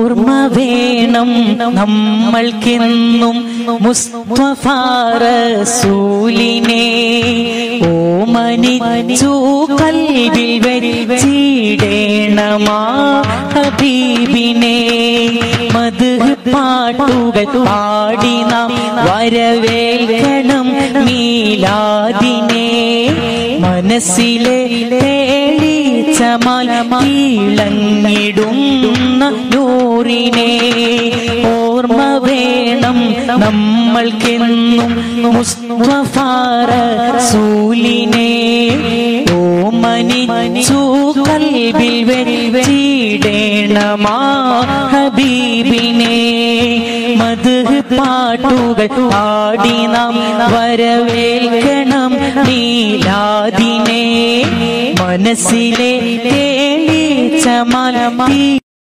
ഓർമ്മ വേണം നമ്മൾക്കെന്നും മുസ്തഫ റസൂലിനെ ഓമനിച്ചു കൽവിൽ വരിച്ചിടേണമാ ഹബീബിനെ മത് പാട്ടുകൾ പാടി നാം വരവേൽക്കണം മീലാദിനെ മനസ്സിലെ ഇളങ്ങിടുന്ന നൂറിനെ ഓർമ്മ വേണം നമ്മൾക്കെന്നും മുസ്തഫ റസൂലിനെ ഓമനിച്ചു കൽബിൽ വെച്ചിടേണമാ ഹബീബിനെ മത് പാട്ടുകൾ പാടി നാം വരവേൽക്കണം നീലാദിനെ മനസ്സിലെ തേളിച്ച മലമീ